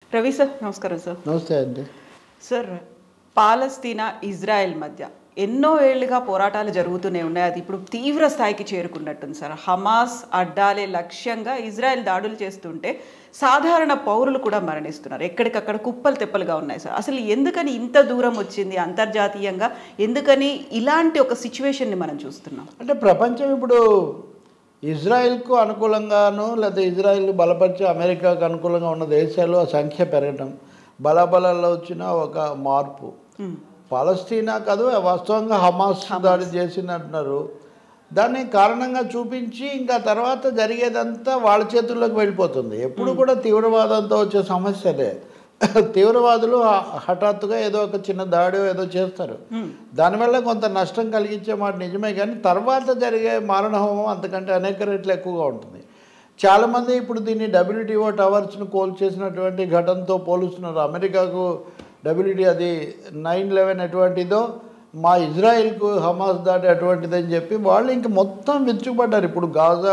Ravi sir నమస్కారం sir నమస్తే అండి సార్ పాలస్తీనా ఇజ్రాయెల్ మధ్య ఎన్నో ఏళ్లుగా పోరాటాలు జరుగుతూనే ఉన్నాయి అది ఇప్పుడు తీవ్ర స్థాయికి చేరుకున్నట్టుంది సార్ హమాస్ అడ్డాలే లక్ష్యంగా ఇజ్రాయెల్ దాడులు చేస్తుంటే సాధారణ పౌరులు కూడా మరణిస్తున్నారు ఎక్కడికక్కడ కుప్పలు తెప్పలుగా ఉన్నాయి సార్ అసలు ఎందుకని ఇంత దూరం వచ్చింది అంతర్జాతీయంగా ఎందుకని ఇలాంటి ఒక సిచ్యువేషన్ని మనం చూస్తున్నాం అంటే ప్రపంచం ఇప్పుడు ఇజ్రాయెల్కు అనుకూలంగాను లేదా ఇజ్రాయెల్ బలపరిచి అమెరికాకు అనుకూలంగా ఉన్న దేశాలు ఆ సంఖ్య పెరగటం బలబలాల్లో వచ్చిన ఒక మార్పు ఉమ్, పాలస్తీనా కాదు వాస్తవంగా హమాస్ దాడి చేసింది అంటున్నారు దాన్ని కారణంగా చూపించి ఇంకా తర్వాత జరిగేదంతా వాళ్ళ చేతుల్లోకి వెళ్ళిపోతుంది ఎప్పుడు కూడా తీవ్రవాదంతో వచ్చే సమస్యలే తీవ్రవాదులు హ- హఠాత్తుగా ఏదో ఒక చిన్న దాడో ఏదో చేస్తారు ఉమ్, దానివల్ల కొంత నష్టం కలిగించే మాట నిజమే కానీ తర్వాత జరిగే మారణహోమం అంతకంటే అనేక రెట్లు ఎక్కువగా ఉంటుంది చాలామంది ఇప్పుడు దీన్ని డబ్ల్యూటీఓ టవర్స్ను కోల్ చేసినటువంటి ఘటనతో పోలుస్తున్నారు అమెరికాకు డబ్ల్యూటీ అది నైన్ లెవెన్ ఎటువంటిదో మా ఇజ్రాయిల్కు హమాస్ దాడి అటువంటిదని చెప్పి వాళ్ళు ఇంక మొత్తం విరుచుకుపడ్డారు ఇప్పుడు గాజా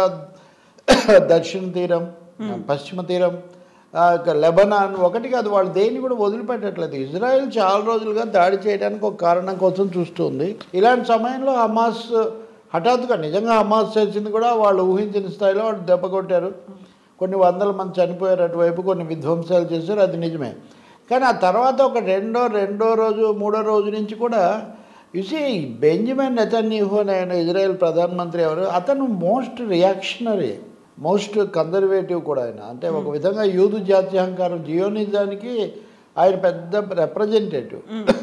దక్షిణ తీరం పశ్చిమ తీరం ఆ, ఇక లెబనాన్ ఒకటి కాదు వాళ్ళు దేన్ని కూడా వదిలిపెట్టట్లేదు ఇజ్రాయెల్ చాలా రోజులుగా దాడి చేయడానికి ఒక కారణం కోసం చూస్తుంది ఇలాంటి సమయంలో హమాస్ హఠాత్తుగా నిజంగా హమాస్ చేసింది కూడా వాళ్ళు ఊహించిన స్థాయిలో వాళ్ళు దెబ్బ కొట్టారు కొన్ని వందల మంది చనిపోయారు అటువైపు కొన్ని విధ్వంసాలు చేశారు అది నిజమే కానీ ఆ తర్వాత ఒక రెండో రెండో రోజు మూడో రోజు నుంచి కూడా యుసి బెంజమిన్ నెతన్యాహు అనే ఆయన ఇజ్రాయెల్ ప్రధానమంత్రి ఎవరు అతను మోస్ట్ రియాక్షనరీ మోస్ట్ కన్జర్వేటివ్ కూడా ఆయన అంటే ఒక విధంగా యూదు జాత్యహంకారం జియోనిజానికి ఆయన పెద్ద రిప్రజెంటేటివ్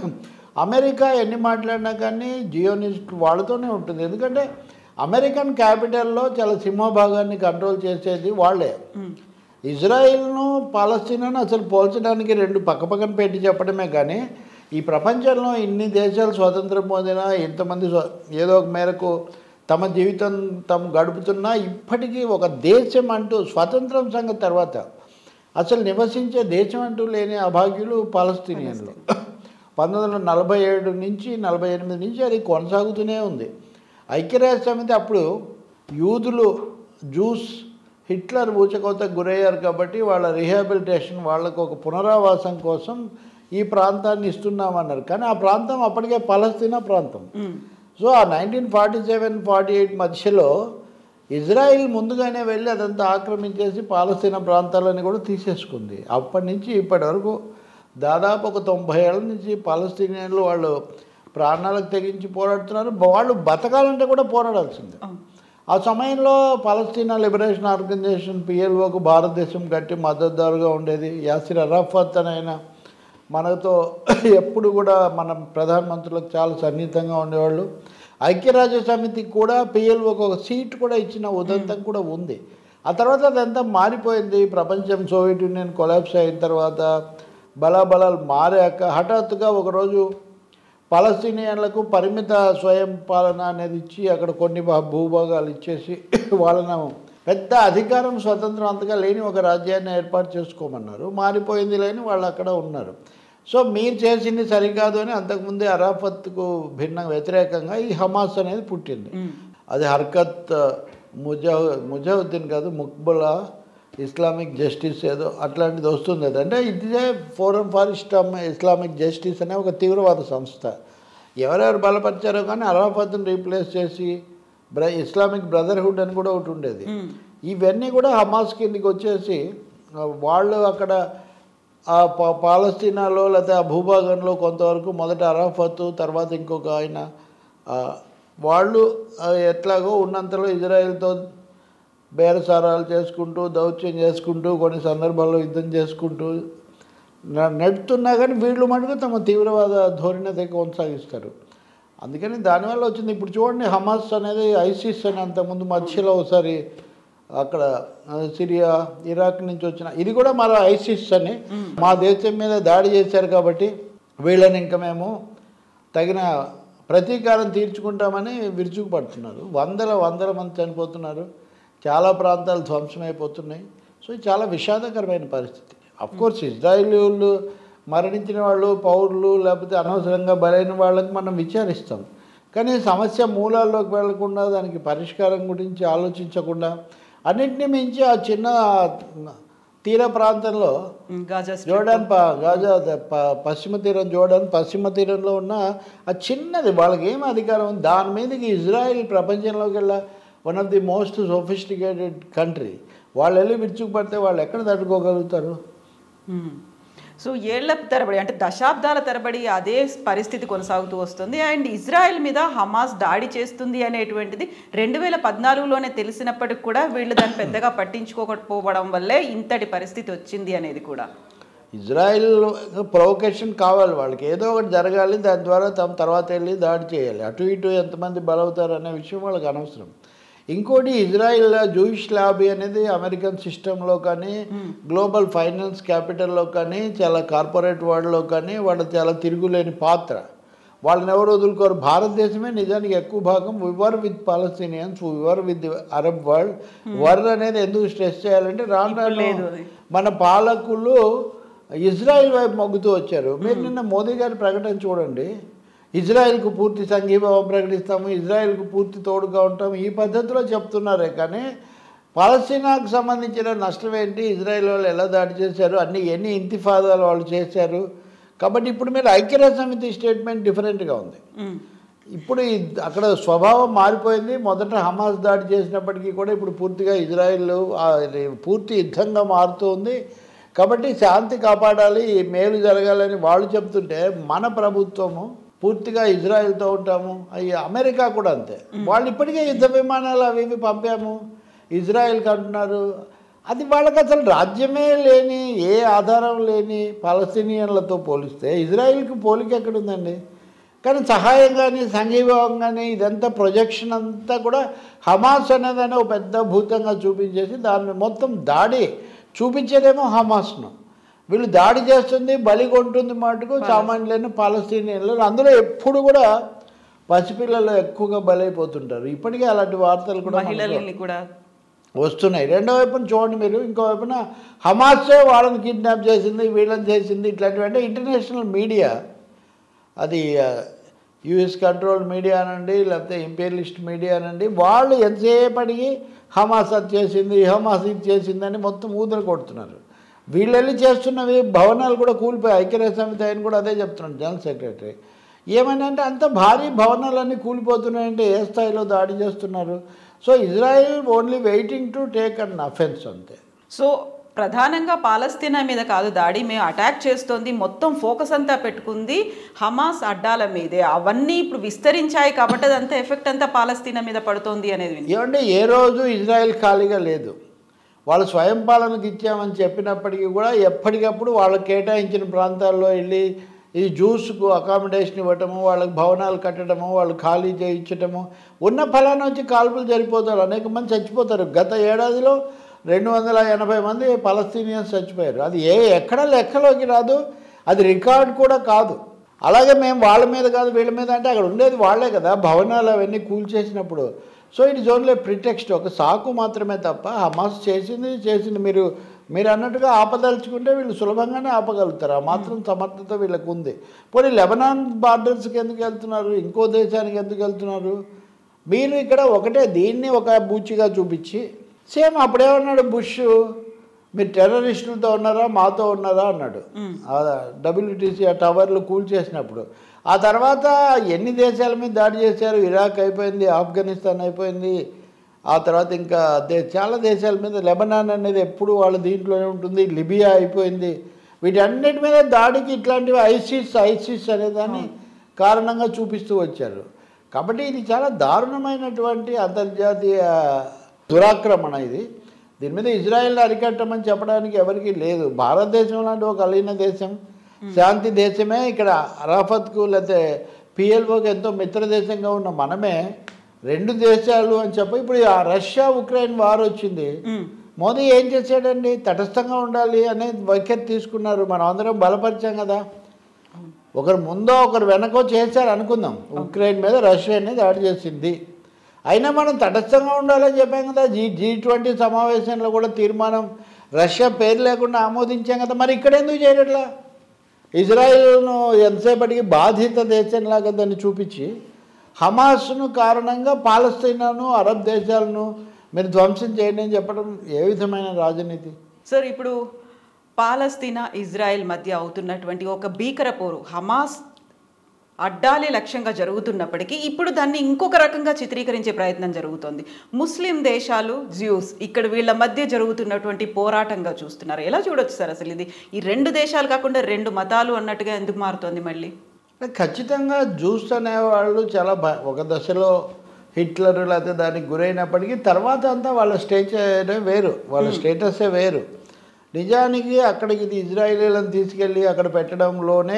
అమెరికా ఎన్ని మాట్లాడినా కానీ జియోనిస్ట్ వాళ్ళతోనే ఉంటుంది ఎందుకంటే అమెరికన్ క్యాపిటల్లో చాలా సింహభాగాన్ని కంట్రోల్ చేసేది వాళ్ళే ఉమ్, ఇజ్రాయిల్ను పాలస్తీనాను అసలు పోల్చడానికి రెండు పక్కపక్కన పెట్టి చెప్పడమే కానీ ఈ ప్రపంచంలో ఇన్ని దేశాలు స్వతంత్రం పొందినా ఇంతమంది స్వ- ఏదో ఒక మేరకు తమ జీవితం తాము గడుపుతున్నా ఇప్పటికీ ఒక దేశం అంటూ స్వతంత్రం సంగతి తర్వాత అసలు నివసించే దేశం అంటూ లేని అభాగ్యులు పాలస్తీనియన్లు పంతొమ్మిది వందల నలభై ఏడు నుంచి నలభై ఎనిమిది నుంచి అది కొనసాగుతూనే ఉంది ఐక్యరాజ్య సమితి అప్పుడు యూదులు జూస్ హిట్లర్ ఊచకోతకు గురయ్యారు కాబట్టి వాళ్ళ రిహాబిలిటేషన్ వాళ్ళకు ఒక పునరావాసం కోసం ఈ ప్రాంతాన్ని ఇస్తున్నామన్నారు కానీ ఆ ప్రాంతం అప్పటికే పలస్తీనా ప్రాంతం ఉమ్, సో ఆ nineteen forty seven forty eight మధ్యలో ఇజ్రాయిల్ ముందుగానే వెళ్ళి అదంతా ఆక్రమించేసి పాలస్తీనా ప్రాంతాలని కూడా తీసేసుకుంది అప్పటి నుంచి ఇప్పటి వరకు దాదాపు ఒక తొంభై ఏళ్ళ నుంచి పాలస్తీనియన్లు వాళ్ళు ప్రాణాలకు తెగించి పోరాడుతున్నారు వాళ్ళు బతకాలంటే కూడా పోరాడాల్సిందే అవును. ఆ సమయంలో పాలస్తీనా లిబరేషన్ ఆర్గనైజేషన్ పిఎల్ఓకు భారతదేశం గట్టి మద్దతుదారుగా ఉండేది యాసిర్ అరాఫత్ అని ఆయన మనతో ఎప్పుడు కూడా మన ప్రధానమంత్రులకు చాలా సన్నిహితంగా ఉండేవాళ్ళు ఐక్యరాజ్య సమితికి కూడా పిఎల్ఓకి ఒక సీట్ కూడా ఇచ్చిన ఉదంతం కూడా ఉంది ఆ తర్వాత అదంతా మారిపోయింది ప్రపంచం సోవియట్ యూనియన్ కొలాప్స్ అయిన తర్వాత బలాబలాలు మారాక హఠాత్తుగా ఒకరోజు పాలస్తీనియన్లకు పరిమిత స్వయం పాలన అనేది ఇచ్చి అక్కడ కొన్ని భా- భూభాగాలు ఇచ్చేసి వాళ్ళను పెద్ద అధికారం స్వతంత్రం అంతగా లేని ఒక రాజ్యాన్ని ఏర్పాటు చేసుకోమన్నారు మారిపోయింది లేని వాళ్ళు అక్కడ ఉన్నారు సో మీరు చేసింది సరికాదు అని అంతకుముందే అరాఫత్కు భిన్న వ్యతిరేకంగా ఈ హమాస్ అనేది పుట్టింది ఉమ్, అది హర్కత్ ముజాహు ముజాహుద్దీన్ కాదు ముక్బులా ఇస్లామిక్ జస్టిస్ ఏదో అట్లాంటిది వస్తుంది అది అంటే ఇదే forum for Islam Islamic justice అనే ఒక తీవ్రవాద సంస్థ ఎవరెవరు బలపరిచారో కానీ అరాఫత్ని రీప్లేస్ చేసి బ్ర ఇస్లామిక్ బ్రదర్హుడ్ అని కూడా ఒకటి ఉండేది ఉమ్, ఇవన్నీ కూడా హమాస్ కిందికి వచ్చేసి ఆ, వాళ్ళు అక్కడ ఆ పా- పాలస్తీనాలో లేకపోతే ఆ భూభాగంలో కొంతవరకు మొదట అరాఫత్ తర్వాత ఇంకొక ఆయన ఆ, వాళ్ళు ఆ, ఎట్లాగో ఉన్నంతలో ఇజ్రాయెల్తో బేరసారాలు చేసుకుంటూ దౌత్యం చేసుకుంటూ కొన్ని సందర్భాల్లో యుద్ధం చేసుకుంటూ న- నడుపుతున్నా కానీ వీళ్ళు మటుకు తమ తీవ్రవాద ధోరణి అయితే కొనసాగిస్తారు అందుకని దానివల్ల వచ్చింది ఇప్పుడు చూడండి హమాస్ అనేది ఐసిస్ అని అంతకుముందు మధ్యలో ఒకసారి అక్కడ ఆ, సిరియా ఇరాక్ నుంచి వచ్చిన ఇది కూడా మరో ఐసిస్ అని మా దేశం మీద దాడి చేశారు కాబట్టి వీళ్ళని ఇంకా మేము తగిన ప్రతీకారం తీర్చుకుంటామని విరుచుకుపడుతున్నారు వందల వందల మంది చనిపోతున్నారు చాలా ప్రాంతాలు ధ్వంసమైపోతున్నాయి సో ఇది చాలా విషాదకరమైన పరిస్థితి కోర్స్ ఇజ్రాయిలీలు మరణించిన వాళ్ళు పౌరులు లేకపోతే అనవసరంగా బలైన వాళ్ళకి మనం విచారిస్తాం కానీ సమస్య మూలాల్లోకి వెళ్లకుండా దానికి పరిష్కారం గురించి ఆలోచించకుండా అన్నింటినీ మించి ఆ చిన్న తీర ప్రాంతంలో ఉమ్, గాజా స్ట్రిప్. జోర్డాన్ ప గాజా ద- ప- పశ్చిమ తీరం జోర్డాన్ పశ్చిమ తీరంలో ఉన్న ఆ చిన్నది వాళ్ళకి ఏం అధికారం ఉంది దాని మీదకి ఇజ్రాయిల్ ప్రపంచంలోకి వెళ్ళా one of the most sophisticated country వాళ్ళు వెళ్ళి విరుచుకుపడితే వాళ్ళు ఎక్కడ తట్టుకోగలుగుతారు మ్మ్. సో ఏళ్ల తరబడి అంటే దశాబ్దాల తరబడి అదే పరిస్థితి కొనసాగుతూ వస్తుంది అండ్ ఇజ్రాయెల్ మీద హమాస్ దాడి చేస్తుంది అనేటువంటిది రెండు వేల పద్నాలుగులోనే తెలిసినప్పటికి కూడా వీళ్ళు దాన్ని పెద్దగా పట్టించుకోకపోవడం వల్లే ఇంతటి పరిస్థితి వచ్చింది అనేది కూడా ఇజ్రాయిల్ ప్రొవకేషన్ కావాలి వాళ్ళకి ఏదో ఒకటి జరగాలి దాని ద్వారా తమ తర్వాత వెళ్ళి దాడి చేయాలి అటు ఇటు ఎంతమంది బలవుతారు అనే విషయం వాళ్ళకి అనవసరం ఇంకోటి ఇజ్రాయిల్ జూయిష్ లాబీ అనేది అమెరికన్ సిస్టంలో కానీ గ్లోబల్ ఫైనాన్స్ క్యాపిటల్లో కానీ చాలా కార్పొరేట్ వరల్డ్లో కానీ వాళ్ళు చాలా తిరుగులేని పాత్ర వాళ్ళని ఎవరు వదులుకోరు భారతదేశమే నిజానికి ఎక్కువ భాగం వివర్ విత్ పాలస్తీనియన్స్ వివర్ విత్ అరబ్ వరల్డ్ వర్ అనేది ఎందుకు స్ట్రెస్ చేయాలంటే రాను రాను లేదు అది. మన పాలకులు ఇజ్రాయిల్ వైపు మొగ్గుతూ వచ్చారు మీరు నిన్న మోదీ గారి ప్రకటన చూడండి ఇజ్రాయెల్కు పూర్తి సంఘీభావం ప్రకటిస్తాము ఇజ్రాయెల్కు పూర్తి తోడుగా ఉంటాము ఈ పద్ధతిలో చెప్తున్నారే కానీ పాలస్తీనాకు సంబంధించిన నష్టం ఏంటి ఇజ్రాయెల్ వాళ్ళు ఎలా దాడి చేశారు అన్ని ఎన్ని ఇంతిఫాదాలు వాళ్ళు చేశారు కాబట్టి ఇప్పుడు మీరు ఐక్యరాజ్య సమితి స్టేట్మెంట్ డిఫరెంట్గా ఉంది మ్మ్. ఇప్పుడు ఈ అక్కడ స్వభావం మారిపోయింది మొదట హమాస్ దాడి చేసినప్పటికీ కూడా ఇప్పుడు పూర్తిగా ఇజ్రాయిల్ ఆ, ఇది పూర్తి యుద్ధంగా మారుతుంది కాబట్టి శాంతి కాపాడాలి మేలు జరగాలని వాళ్ళు చెప్తుంటే మన ప్రభుత్వము పూర్తిగా ఇజ్రాయెల్తో ఉంటాము అయ్యి అమెరికా కూడా అంతే వాళ్ళు ఇప్పటికే యుద్ధ విమానాలు అవి ఇవి పంపాము ఇజ్రాయెల్కి అంటున్నారు అది వాళ్ళకి అసలు రాజ్యమే లేని ఏ ఆధారం లేని పాలస్తీనియన్లతో పోలిస్తే ఇజ్రాయెల్కి పోలిక ఎక్కడుందండి కానీ సహాయం కానీ సంఘీభావం కానీ ఇదంతా ప్రొజెక్షన్ అంతా కూడా హమాస్ అనేదాన్ని ఒక పెద్ద భూతంగా చూపించేసి దాన్ని మొత్తం దాడి చూపించేదేమో హమాస్ను వీళ్ళు దాడి చేస్తుంది బలి కొంటుంది మటుకు సామాన్యులైన పాలస్తీనియన్లు అందులో ఎప్పుడు కూడా పసిపిల్లలు ఎక్కువగా బలైపోతుంటారు ఇప్పటికే అలాంటి వార్తలు కూడా మనకు మహిళల్ని కూడా వస్తున్నాయి రెండో వైపున చూడండి మీరు ఇంకో వైపున హమాసే వాళ్ళని కిడ్నాప్ చేసింది వీళ్ళని చేసింది ఇట్లాంటివి అంటే ఇంటర్నేషనల్ మీడియా అది యుఎస్ కంట్రోల్ మీడియా అనండి లేకపోతే ఇంపీరియలిస్ట్ మీడియా అనండి వాళ్ళు ఎంతసేపటికి హమాస్ అది చేసింది హమాస్ ఇది చేసిందని మొత్తం ఊదలు కొడుతున్నారు వీళ్ళు వెళ్ళి చేస్తున్నవి భవనాలు కూడా కూలిపోయి ఐక్యరాజ్య సమితి ఆయన కూడా అదే చెప్తున్నాడు జనరల్ సెక్రటరీ ఏమని అంటే అంత భారీ భవనాలన్నీ కూలిపోతున్నాయంటే ఏ స్థాయిలో దాడి చేస్తున్నారు so Israel only waiting to take an offence అంతే సో ప్రధానంగా పాలస్తీనా మీద కాదు దాడి మేము అటాక్ చేస్తోంది మొత్తం ఫోకస్ అంతా పెట్టుకుంది హమాస్ అడ్డాల మీదే అవన్నీ ఇప్పుడు విస్తరించాయి కాబట్టి అదంతా ఎఫెక్ట్ అంతా పాలస్తీనా మీద పడుతోంది అనేది విని ఏమంటే ఏ రోజు ఇజ్రాయెల్ ఖాళీగా లేదు వాళ్ళు స్వయం పాలనకు ఇచ్చామని చెప్పినప్పటికీ కూడా ఎప్పటికప్పుడు వాళ్ళకి కేటాయించిన ప్రాంతాల్లో వెళ్ళి ఈ జ్యూస్కు అకామిడేషన్ ఇవ్వటము వాళ్ళకి భవనాలు కట్టడము వాళ్ళు ఖాళీ చేయించటము ఉన్న ఫలానా వచ్చి కాల్పులు జరిపోతారు అనేక మంది చచ్చిపోతారు గత ఏడాదిలో రెండు వందల ఎనభై మంది పలస్తీనియన్స్ చచ్చిపోయారు అది ఏ ఎక్కడ లెక్కలోకి రాదు అది రికార్డ్ కూడా కాదు అలాగే మేము వాళ్ళ మీద కాదు వీళ్ళ మీద అంటే అక్కడ ఉండేది వాళ్ళే కదా భవనాలు అవన్నీ కూల్చేసినప్పుడు so it is only pretext ఒక సాకు మాత్రమే తప్ప హమాస్ చేసింది చేసింది మీరు మీరు అన్నట్టుగా ఆపదలుచుకుంటే వీళ్ళు సులభంగానే ఆపగలుగుతారు ఆ మాత్రం సమర్థత వీళ్ళకు ఉంది పోనీ లెబనాన్ బార్డర్స్కి ఎందుకు వెళ్తున్నారు ఇంకో దేశానికి ఎందుకు వెళ్తున్నారు మీరు ఇక్కడ ఒకటే దీన్ని ఒక బూచిగా చూపించి సేమ్ అప్పుడేమన్నాడు బుష్ మీరు టెర్రరిస్టులతో ఉన్నారా మాతో ఉన్నారా అన్నాడు డబ్ల్యూటీసీ ఆ టవర్లు కూల్చేసినప్పుడు ఆ తర్వాత ఎన్ని దేశాల మీద దాడి చేశారు ఇరాక్ అయిపోయింది ఆఫ్ఘనిస్తాన్ అయిపోయింది ఆ తర్వాత ఇంకా దే చాలా దేశాల మీద లెబనాన్ అనేది ఎప్పుడు వాళ్ళ దీంట్లోనే ఉంటుంది లిబియా అయిపోయింది వీటన్నిటి మీద దాడికి ఇట్లాంటివి ఐసిస్ ఐసిస్ అనేదాన్ని కారణంగా చూపిస్తూ వచ్చారు కాబట్టి ఇది చాలా దారుణమైనటువంటి అంతర్జాతీయ దురాక్రమణ ఇది దీని మీద ఇజ్రాయెల్ అరికట్టమని చెప్పడానికి ఎవరికీ లేదు భారతదేశం లాంటి ఒక అలీన దేశం శాంతి దేశమే ఇక్కడ అరాఫత్కు లేకపోతే పిఎల్ఓకి ఎంతో మిత్ర దేశంగా ఉన్న మనమే రెండు దేశాలు అని చెప్పి ఇప్పుడు ఆ రష్యా ఉక్రెయిన్ వార్ వచ్చింది మ్మ్. మోదీ ఏం చేశాడండి తటస్థంగా ఉండాలి అనే వైఖరి తీసుకున్నారు మనం అందరం బలపరిచాం కదా ఒకరు ముందో ఒకరు వెనకో చేశారు అనుకుందాం ఉక్రెయిన్ మీద రష్యా అనేది దాడి చేసింది అయినా మనం తటస్థంగా ఉండాలని చెప్పాం కదా జీ జీ ట్వంటీ సమావేశంలో కూడా తీర్మానం రష్యా పేరు లేకుండా ఆమోదించాం కదా మరి ఇక్కడ ఎందుకు చేయట్లా ఇజ్రాయిల్ను ఎంతసేపటికి బాధిత దేశంలాగా దాన్ని చూపించి హమాస్ను కారణంగా పాలస్తీనాను అరబ్ దేశాలను మీరు ధ్వంసం చేయండి అని చెప్పడం ఏ విధమైన రాజనీతి సార్ ఇప్పుడు పాలస్తీనా ఇజ్రాయెల్ మధ్య అవుతున్నటువంటి ఒక భీకర పోరు హమాస్ అడ్డాలే లక్ష్యంగా జరుగుతున్నప్పటికీ ఇప్పుడు దాన్ని ఇంకొక రకంగా చిత్రీకరించే ప్రయత్నం జరుగుతోంది ముస్లిం దేశాలు జ్యూస్ ఇక్కడ వీళ్ళ మధ్య జరుగుతున్నటువంటి పోరాటంగా చూస్తున్నారు ఎలా చూడొచ్చు సార్ అసలు ఇది ఈ రెండు దేశాలు కాకుండా రెండు మతాలు అన్నట్టుగా ఎందుకు మారుతోంది మళ్ళీ ఖచ్చితంగా జ్యూస్ అనేవాళ్ళు చాలా భ ఒక దశలో హిట్లర్ లేకపోతే దానికి గురైనప్పటికీ తర్వాత అంతా వాళ్ళ స్టేజ్ వేరు వాళ్ళ స్టేటసే వేరు నిజానికి అక్కడికి ఇది ఇజ్రాయిలీలను తీసుకెళ్ళి అక్కడ పెట్టడంలోనే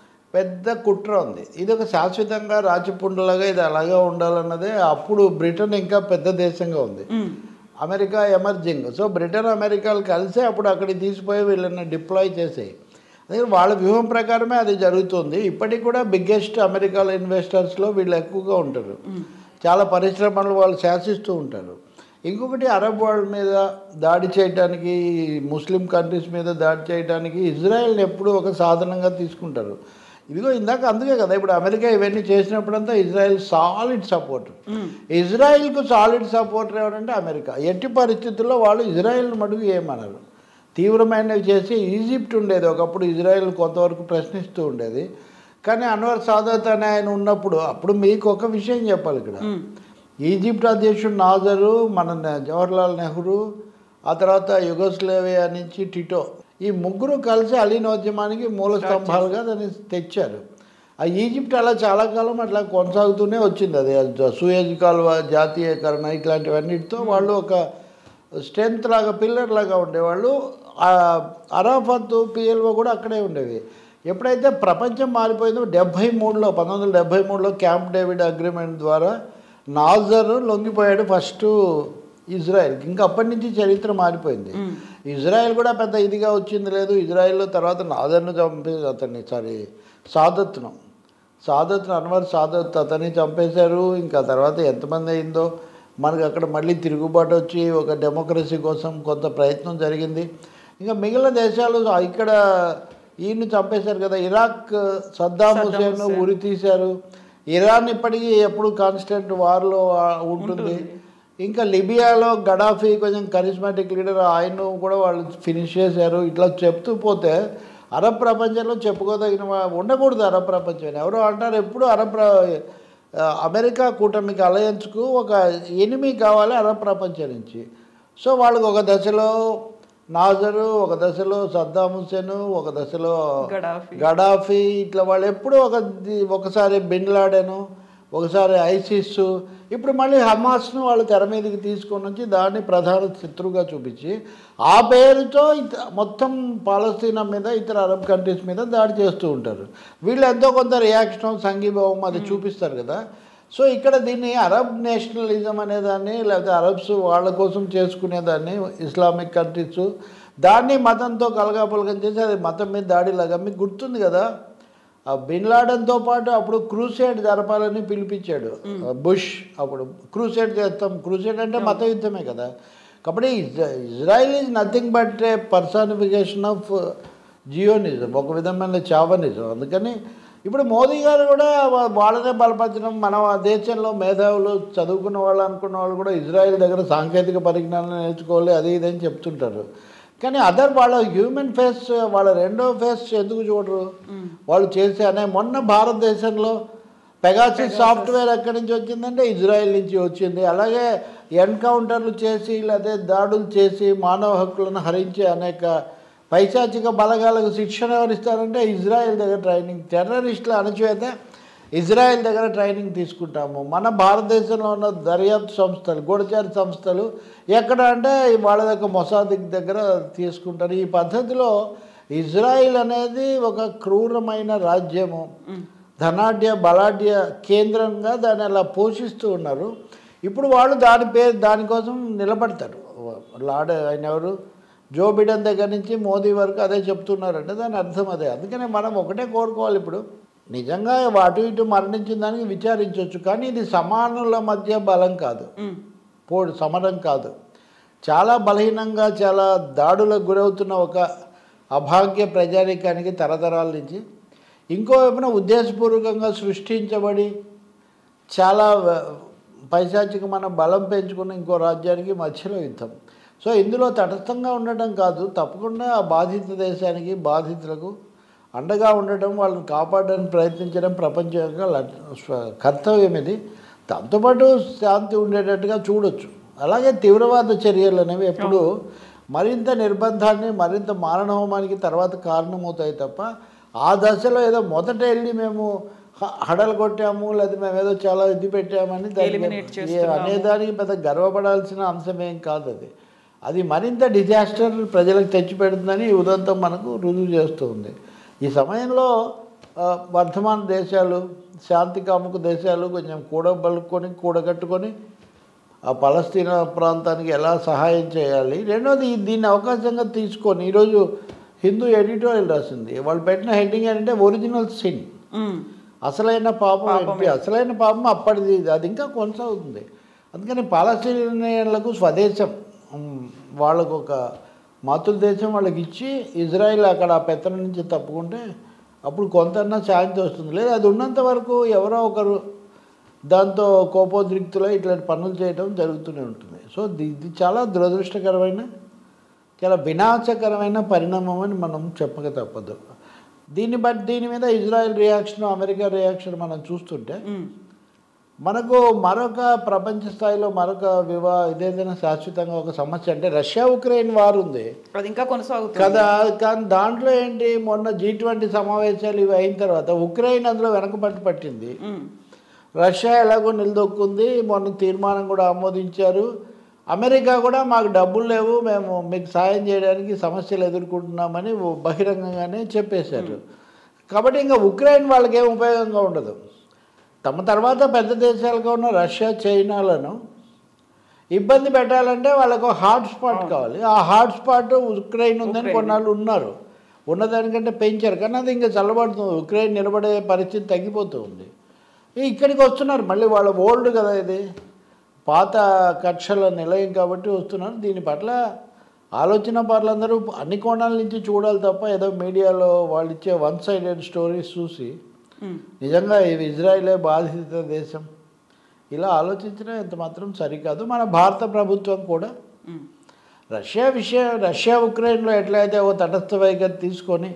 పెద్ద కుట్ర ఉంది ఇది ఒక శాశ్వతంగా రాచపుండలాగా ఇది అలాగే ఉండాలన్నదే అప్పుడు బ్రిటన్ ఇంకా పెద్ద దేశంగా ఉంది hmm. America emerging so Britain అమెరికాలు కలిసి అప్పుడు అక్కడికి తీసిపోయి వీళ్ళని డిప్లాయ్ చేసాయి అదే వాళ్ళ వ్యూహం ప్రకారమే అది జరుగుతుంది ఇప్పటికి కూడా బిగ్గెస్ట్ అమెరికాల ఇన్వెస్టర్స్లో వీళ్ళు ఎక్కువగా ఉంటారు చాలా పరిశ్రమలు వాళ్ళు శాసిస్తూ ఉంటారు ఇంకొకటి అరబ్ వరల్డ్ మీద దాడి చేయడానికి ముస్లిం కంట్రీస్ మీద దాడి చేయడానికి ఇజ్రాయెల్ని ఎప్పుడూ ఒక సాధనంగా తీసుకుంటారు ఇదిగో ఇందాక అందుకే కదా ఇప్పుడు అమెరికా ఇవన్నీ చేసినప్పుడంతా ఇజ్రాయెల్ సాలిడ్ సపోర్ట్ ఇజ్రాయెల్కు సాలిడ్ సపోర్టర్ ఎవరంటే అమెరికా ఎట్టి పరిస్థితుల్లో వాళ్ళు ఇజ్రాయెల్ మటుకు ఏమనరు తీవ్రమైనవి చేసి ఈజిప్ట్ ఉండేది ఒకప్పుడు ఇజ్రాయెల్ కొంతవరకు ప్రశ్నిస్తూ ఉండేది కానీ అన్వర్ సాదత్ అనే ఆయన ఉన్నప్పుడు అప్పుడు మీకు ఒక విషయం చెప్పాలి ఇక్కడ మ్మ్. ఈజిప్ట్ అధ్యక్షుడు నాజరు మన నె- జవహర్లాల్ నెహ్రూ ఆ తర్వాత యుగోస్లేవియా నుంచి టిటో ఈ ముగ్గురు కలిసి అలీనోద్యమానికి మూల స్తంభాలుగా దాన్ని తెచ్చారు ఆ ఈజిప్ట్ అలా చాలా కాలం అట్లా కొనసాగుతూనే వచ్చింది అది జ- సూయజ్ కాలువ జాతీయకరణ ఇట్లాంటివన్నిటితో వాళ్ళు ఒక స్ట్రెంత్ లాగా పిల్లర్ లాగా ఉండేవాళ్ళు ఆ అరాఫత్ పిఎల్ఓ కూడా అక్కడే ఉండేవి ఎప్పుడైతే ప్రపంచం మారిపోయిందో డెబ్భై మూడులో పంతొమ్మిది వందల డెబ్భై మూడులో క్యాంప్ డేవిడ్ అగ్రిమెంట్ ద్వారా నాజర్ లొంగిపోయాడు ఫస్ట్ ఇజ్రాయెల్ ఇంకా అప్పటి నుంచి చరిత్ర మారిపోయింది ఇజ్రాయెల్ కూడా పెద్ద ఇదిగా వచ్చింది లేదు ఇజ్రాయెల్లో తర్వాత నాజర్ను చంపే అతన్ని సారీ సాదత్ను సాదత్ను అన్వర్ సాదత్ అతన్ని చంపేశారు ఇంకా తర్వాత ఎంతమంది అయిందో మనకు అక్కడ మళ్ళీ తిరుగుబాటు వచ్చి ఒక డెమోక్రసీ కోసం కొంత ప్రయత్నం జరిగింది ఇంకా మిగిలిన దేశాలు ఇక్కడ ఈయన్ని చంపేశారు కదా ఇరాక్ సద్దాం హుసేన్ ఉరి తీశారు ఇరాన్ ఇప్పటికీ ఎప్పుడు కాన్స్టెంట్ వార్లో ఉంటుంది ఇంకా లిబియాలో గడాఫీ కొంచెం కరిస్మాటిక్ లీడర్ ఆయన కూడా వాళ్ళు ఫినిష్ చేశారు ఇట్లా చెప్తూ పోతే అరబ్ ప్రపంచంలో చెప్పుకోదగిన వా- ఉండకూడదు అరబ్ ప్రపంచం ఎవరో అంటారు ఎప్పుడు అరబ్ ప్ర- ఆ, అమెరికా కూటమికి అలయన్స్కు ఒక ఎనిమి కావాలి అరబ్ ప్రపంచం నుంచి సో వాళ్ళకి ఒక దశలో నాజరు ఒక దశలో సద్దాం హుసేన్ ఒక దశలో గడాఫీ గడాఫీ ఇట్లా వాళ్ళు ఎప్పుడూ ఒక ది- ఒకసారి బిన్ లాడెను ఒకసారి ఐసిస్ ఇప్పుడు మళ్ళీ హమాస్ను వాళ్ళు తెర మీదకి తీసుకొని వచ్చి దాన్ని ప్రధాన శత్రువుగా చూపించి ఆ పేరుతో ఇత- మొత్తం పాలస్తీనా మీద ఇతర అరబ్ కంట్రీస్ మీద దాడి చేస్తూ ఉంటారు వీళ్ళు ఎంతో కొంత రియాక్షన్ సంఘీభావం అది చూపిస్తారు కదా సో ఇక్కడ దీన్ని అరబ్ నేషనలిజం అనేదాన్ని లేకపోతే అరబ్స్ వాళ్ళ కోసం చేసుకునేదాన్ని ఇస్లామిక్ కంట్రీస్ దాన్ని మతంతో కలగాపలగం చేసి అది మతం మీద దాడిలాగా మీకు గుర్తుంది కదా ఆ బిన్ లాడన్తో పాటు అప్పుడు క్రూసేడ్ జరపాలని పిలిపించాడు ఆ బుష్ అప్పుడు క్రూసేడ్ చేస్తాం క్రూసేడ్ అంటే మత యుద్ధమే కదా కాబట్టి ఇజ్రా- Israel is nothing but a personification of Zionism ఒక విధమైన చావనిజం అందుకని ఇప్పుడు మోదీ గారు కూడా వా- వాళ్ళనే బలపరచడం మన దేశంలో మేధావులు చదువుకున్న వాళ్ళు అనుకున్న వాళ్ళు కూడా ఇజ్రాయెల్ దగ్గర సాంకేతిక పరిజ్ఞానం నేర్చుకోవాలి అది ఇది అని చెప్తుంటారు కానీ అదర్ వాళ్ళ హ్యూమన్ ఫేస్ వాళ్ళ రెండో ఫేస్ ఎందుకు చూడరు వాళ్ళు చేసే అనే మొన్న భారతదేశంలో పెగాసిస్ సాఫ్ట్వేర్ ఎక్కడి నుంచి వచ్చిందంటే ఇజ్రాయెల్ నుంచి వచ్చింది అలాగే ఎన్కౌంటర్లు చేసి లేదా దాడులు చేసి మానవ హక్కులను హరించే అనేక పైశాచిక బలగాలకు శిక్షణ ఎవరిస్తారంటే ఇజ్రాయెల్ దగ్గర ట్రైనింగ్ టెర్రరిస్టుల అణచివేత ఇజ్రాయెల్ దగ్గర ట్రైనింగ్ తీసుకుంటాము మన భారతదేశంలో ఉన్న దర్యాప్తు సంస్థలు గూఢచారి సంస్థలు ఎక్కడ అంటే వాళ్ళ దగ్గర మొసాదిక్ దగ్గర తీసుకుంటారు ఈ పద్ధతిలో ఇజ్రాయిల్ అనేది ఒక క్రూరమైన రాజ్యము ధనాఢ్య బలాఢ్య కేంద్రంగా దాన్ని అలా పోషిస్తూ ఉన్నారు ఇప్పుడు వాళ్ళు దాని పేరు దానికోసం నిలబడతారు లాడ ఆయన ఎవరు జో బిడెన్ దగ్గర నుంచి మోదీ వరకు అదే చెప్తున్నారంటే దాని అర్థం అదే అందుకనే మనం ఒకటే కోరుకోవాలి ఇప్పుడు నిజంగా అటు ఇటు మరణించిన దానికి విచారించవచ్చు కానీ ఇది సమానుల మధ్య బలం కాదు మ్మ్. పోడు సమరం కాదు చాలా బలహీనంగా చాలా దాడులకు గురవుతున్న ఒక అభాగ్య ప్రజానీకానికి తరతరాల నుంచి ఇంకో వైపున ఉద్దేశపూర్వకంగా సృష్టించబడి చాలా వ- పైశాచికమైన బలం పెంచుకున్న ఇంకో రాజ్యానికి మధ్యలో యుద్ధం సో ఇందులో తటస్థంగా ఉండటం కాదు తప్పకుండా ఆ బాధిత దేశానికి బాధితులకు అండగా ఉండటం వాళ్ళని కాపాడడానికి ప్రయత్నించడం ప్రపంచం యొక్క ల- స్వ- కర్తవ్యం ఇది దాంతోపాటు శాంతి ఉండేటట్టుగా చూడొచ్చు అలాగే తీవ్రవాద చర్యలు అనేవి ఎప్పుడు మరింత నిర్బంధాన్ని మరింత మారణహోమానికి తర్వాత కారణమవుతాయి తప్ప ఆ దశలో ఏదో మొదట వెళ్ళి మేము హ- హడలు కొట్టాము లేదా మేము ఏదో చాలా ఇది పెట్టామని దానికి Eliminate ఏ- చేస్తున్నాము. అనేదానికి పెద్ద గర్వపడాల్సిన అంశం ఏం కాదు అది అది మరింత డిజాస్టర్ ప్రజలకు తెచ్చిపెడుతుందని ఈ ఉదంతం మనకు రుజువు చేస్తుంది ఈ సమయంలో ఆ, వర్ధమాన దేశాలు శాంతి కాముక దేశాలు కొంచెం కూడబలుకొని కూడగట్టుకొని ఆ పలస్తీనా ప్రాంతానికి ఎలా సహాయం చేయాలి రెండోది దీన్ని అవకాశంగా తీసుకొని ఈరోజు హిందూ ఎడిటోరియల్ రాసింది వాళ్ళు పెట్టిన హెడ్డింగ్ ఏంటంటే ఒరిజినల్ సిన్ ఉమ్. అసలైన పాపం పాపం ఏంటి అసలైన పాపం అప్పటిది అది ఇంకా కొనసాగుతుంది అందుకని పాలస్తీనియన్లకు స్వదేశం ఉమ్, వాళ్ళకు ఒక మాతృ దేశం వాళ్ళకి ఇచ్చి ఇజ్రాయిల్ అక్కడ ఆ పెత్తనం నుంచి తప్పుకుంటే అప్పుడు కొంతన్నా శాంతి వస్తుంది లేదా అది ఉన్నంత వరకు ఎవరో ఒకరు దాంతో కోపోద్రిక్తులై ఇట్లాంటి పనులు చేయడం జరుగుతూనే ఉంటుంది సో ఇది ఇది చాలా దురదృష్టకరమైన చాలా వినాశకరమైన పరిణామం అని మనం చెప్పక తప్పదు దీన్ని బట్టి దీని మీద ఇజ్రాయెల్ రియాక్షన్ అమెరికా రియాక్షన్ మనం చూస్తుంటే ఉమ్. మనకు మరొక ప్రపంచ స్థాయిలో మరొక వివా ఇదేదైనా శాశ్వతంగా ఒక సమస్య అంటే రష్యా ఉక్రెయిన్ వార్ ఉంది అది ఇంకా కొనసాగుతుంది కదా కానీ దాంట్లో ఏంటి మొన్న జీ ట్వంటీ సమావేశాలు ఇవి అయిన తర్వాత ఉక్రెయిన్ అందులో వెనకబట్టి పట్టింది ఉమ్. రష్యా ఎలాగో నిలదొక్కుంది మొన్న తీర్మానం కూడా ఆమోదించారు అమెరికా కూడా మాకు డబ్బులు లేవు మేము మీకు సాయం చేయడానికి సమస్యలు ఎదుర్కొంటున్నామని బహిరంగంగానే చెప్పేశారు కాబట్టి ఇంకా ఉక్రెయిన్ వాళ్ళకి ఏం ఉపయోగంగా ఉండదు తమ తర్వాత పెద్ద దేశాలుగా ఉన్న రష్యా చైనాలను ఇబ్బంది పెట్టాలంటే వాళ్ళకు హాట్ స్పాట్ కావాలి ఆ హాట్ స్పాట్ ఉక్రెయిన్ ఉందని ఉక్రెయిన్. కొన్నాళ్ళు ఉన్నారు ఉన్నదానికంటే పెంచారు కానీ అది ఇంకా చల్లబడుతుంది ఉక్రెయిన్ నిలబడే పరిస్థితి తగ్గిపోతూ ఉంది ఈ ఇక్కడికి వస్తున్నారు మళ్ళీ వాళ్ళ ఓల్డ్ కదా ఇది పాత కక్షల నిలయం కాబట్టి వస్తున్నారు దీని పట్ల ఆలోచన పరులందరూ అన్ని కోణాల నుంచి చూడాలి తప్ప ఏదో మీడియాలో వాళ్ళు ఇచ్చే వన్ సైడెడ్ స్టోరీస్ చూసి ఉమ్. నిజంగా ఇది ఇజ్రాయిలే బాధిత దేశం ఇలా ఆలోచించడం ఎంత మాత్రం సరికాదు మన భారత ప్రభుత్వం కూడా ఉమ్. రష్యా విషయం రష్యా ఉక్రెయిన్లో ఎట్లయితే ఓ తటస్థ వైఖరి తీసుకొని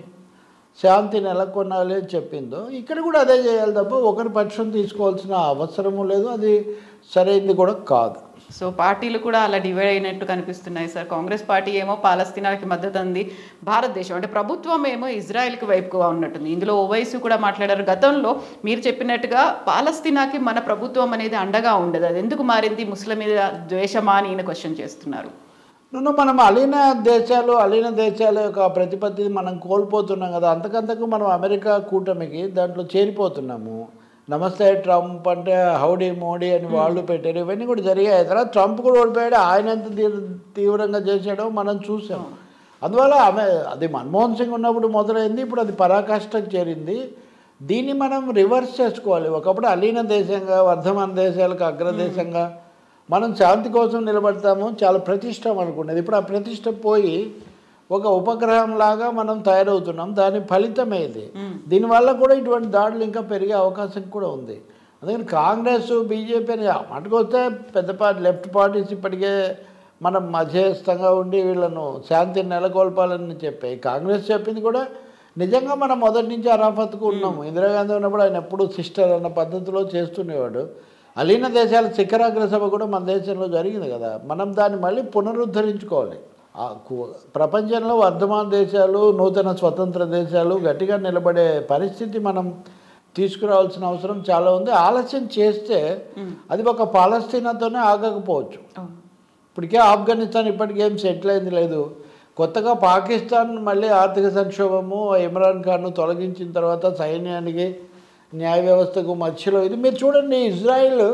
శాంతి నెలకొనాలి అని చెప్పిందో ఇక్కడ కూడా అదే చేయాలి తప్ప ఒకరి పక్షం తీసుకోవాల్సిన అవసరము లేదు అది సరైనది కూడా కాదు సో పార్టీలు కూడా అలా డివైడ్ అయినట్టు కనిపిస్తున్నాయి సార్ కాంగ్రెస్ పార్టీ ఏమో పాలస్తీనాకి మద్దతు అంది భారతదేశం అంటే ప్రభుత్వం ఏమో ఇజ్రాయెల్కి వైపుగా ఉన్నట్టుంది ఇందులో ఓవైసీ కూడా మాట్లాడారు గతంలో మీరు చెప్పినట్టుగా పాలస్తీనాకి మన ప్రభుత్వం అనేది అండగా ఉండదు అది ఎందుకు మారింది ముస్లిం మీద ద్వేషమా అని ఈయన క్వశ్చన్ చేస్తున్నారు నన్ను మనం అలీన దేశాలు అలీన దేశాల యొక్క ప్రతిపత్తిని మనం కోల్పోతున్నాం కదా అంతకంతకు మనం అమెరికా కూటమికి దాంట్లో చేరిపోతున్నాము నమస్తే ట్రంప్ అంటే హౌడీ మోడీ అని వాళ్ళు పెట్టారు ఇవన్నీ కూడా జరిగాయి తర్వాత ట్రంప్ కూడా ఓడిపోయాడు ఆయన ఎంత తీ- తీవ్రంగా చేశాడో మనం చూసాం అందువల్ల ఆమె అది మన్మోహన్ సింగ్ ఉన్నప్పుడు మొదలైంది ఇప్పుడు అది పరాకాష్ఠకు చేరింది దీన్ని మనం రివర్స్ చేసుకోవాలి ఒకప్పుడు అలీన దేశంగా వర్ధమాన దేశాలకు అగ్రదేశంగా మనం శాంతి కోసం నిలబడతాము చాలా ప్రతిష్ట అనుకునేది ఇప్పుడు ఆ ప్రతిష్ట పోయి ఒక ఉపగ్రహం లాగా మనం తయారవుతున్నాం దాని ఫలితమే ఇది దీనివల్ల కూడా ఇటువంటి దాడులు ఇంకా పెరిగే అవకాశం కూడా ఉంది అందుకని కాంగ్రెస్ బీజేపీ అని మటుకొస్తే పెద్ద పార్టీ లెఫ్ట్ పార్టీస్ ఇప్పటికే మనం మధ్యస్థంగా ఉండి వీళ్ళను శాంతిని నెలకొల్పాలని చెప్పాయి కాంగ్రెస్ చెప్పింది కూడా నిజంగా మనం మొదటి నుంచి అరాఫత్కు ఉన్నాము ఇందిరాగాంధీ ఉన్నప్పుడు ఆయన ఎప్పుడు సిస్టర్ అన్న పద్ధతిలో చేస్తుండేవాడు అలీన దేశాల శిఖరాగ్ర సభ కూడా మన దేశంలో జరిగింది కదా మనం దాన్ని మళ్ళీ పునరుద్ధరించుకోవాలి ఆ కు- ప్రపంచంలో వర్ధమాన దేశాలు నూతన స్వతంత్ర దేశాలు గట్టిగా నిలబడే పరిస్థితి మనం తీసుకురావాల్సిన అవసరం చాలా ఉంది ఆలస్యం చేస్తే అది ఒక పాలస్తీనాతోనే ఆగకపోవచ్చు అవును. ఇప్పటికే ఆఫ్ఘనిస్తాన్ ఇప్పటికేం సెటిల్ అయింది లేదు కొత్తగా పాకిస్తాన్ మళ్ళీ ఆర్థిక సంక్షోభము ఇమ్రాన్ ఖాన్ను తొలగించిన తర్వాత సైన్యానికి న్యాయ వ్యవస్థకు మధ్యలో ఇది మీరు చూడండి ఇజ్రాయిల్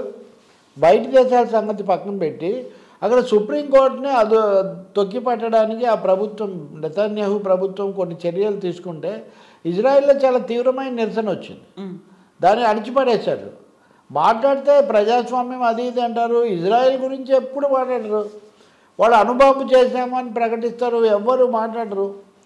బయట దేశాల సంగతి పక్కన పెట్టి అక్కడ సుప్రీంకోర్టుని అది తొక్కి పట్టడానికి ఆ ప్రభుత్వం నెతన్యాహు ప్రభుత్వం కొన్ని చర్యలు తీసుకుంటే ఇజ్రాయిల్లో చాలా తీవ్రమైన నిరసన వచ్చింది ఉమ్. దాన్ని అణిచిపడేశారు మాట్లాడితే ప్రజాస్వామ్యం అది ఇది అంటారు ఇజ్రాయెల్ గురించి ఎప్పుడు మాట్లాడరు వాళ్ళు అనుబాంబు చేశామని ప్రకటిస్తారు ఎవ్వరు మాట్లాడరు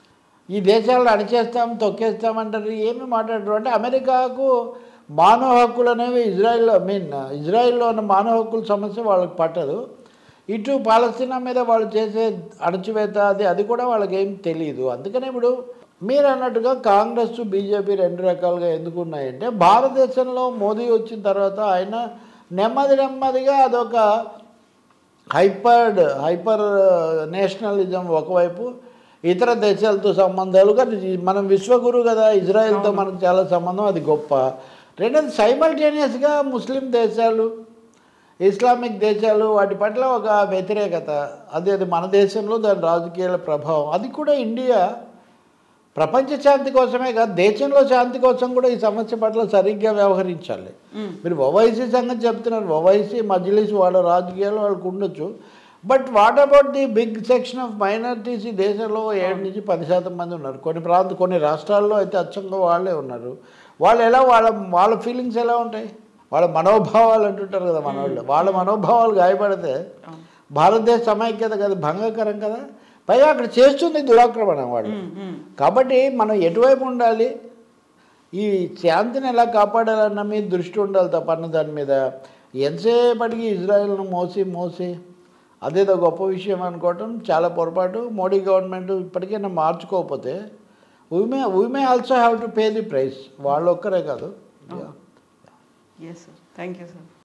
ఈ దేశాలను అణిచేస్తాం తొక్కేస్తామంటారు ఏమి మాట్లాడరు అంటే అమెరికాకు మానవ హక్కులు అనేవి ఇజ్రాయిల్లో ఐ మీన్ ఇజ్రాయిల్లో ఉన్న మానవ హక్కుల సమస్య వాళ్ళకి పట్టదు ఇటు పాలస్తీనా మీద వాళ్ళు చేసే అణచివేత అది అది కూడా వాళ్ళకి ఏం తెలియదు అందుకనే ఇప్పుడు మీరు అన్నట్టుగా కాంగ్రెస్ బీజేపీ రెండు రకాలుగా ఎందుకు ఉన్నాయంటే భారతదేశంలో మోదీ వచ్చిన తర్వాత ఆయన నెమ్మది నెమ్మదిగా అదొక హైపర్డ్ హైపర్ నేషనలిజం ఒకవైపు ఇతర దేశాలతో సంబంధాలుగా మనం విశ్వగురు కదా ఇజ్రాయెల్తో మనకు చాలా సంబంధం అది గొప్ప రెండోది సైమల్టేనియస్గా ముస్లిం దేశాలు ఇస్లామిక్ దేశాలు వాటి పట్ల ఒక వ్యతిరేకత అది అది మన దేశంలో దాని రాజకీయాల ప్రభావం అది కూడా ఇండియా ప్రపంచ శాంతి కోసమే కాదు దేశంలో శాంతి కోసం కూడా ఈ సమస్య పట్ల సరిగ్గా వ్యవహరించాలి మీరు ఓవైసీ సంగతి చెప్తున్నారు ఓవైసీ మజ్లిస్ వాళ్ళ రాజకీయాలు వాళ్ళకు ఉండొచ్చు but what about the big section of minorities ఈ దేశంలో ఏడు నుంచి పది శాతం మంది ఉన్నారు కొన్ని ప్రాంత కొన్ని రాష్ట్రాల్లో అయితే అచ్చంగా వాళ్ళే ఉన్నారు వాళ్ళు ఎలా వాళ్ళ వాళ్ళ ఫీలింగ్స్ ఎలా ఉంటాయి వాళ్ళ మనోభావాలు అంటుంటారు కదా మన వాళ్ళు వాళ్ళ మనోభావాలు గాయపడితే భారతదేశ సమైక్యత కదా భంగకరం కదా పైగా అక్కడ చేస్తుంది దురాక్రమణ వాళ్ళు కాబట్టి మనం ఎటువైపు ఉండాలి ఈ శాంతిని ఎలా కాపాడాలన్న మీద దృష్టి ఉండాలి తప్ప అన్న దాని మీద ఎంతసేపటికి ఇజ్రాయెల్ను మోసి మోసి అదేదో గొప్ప విషయం అనుకోవటం చాలా పొరపాటు మోడీ గవర్నమెంట్ ఇప్పటికైనా మార్చుకోకపోతే we may we may also have to pay the price వాళ్ళు ఒక్కరే కాదు yes sir thank you sir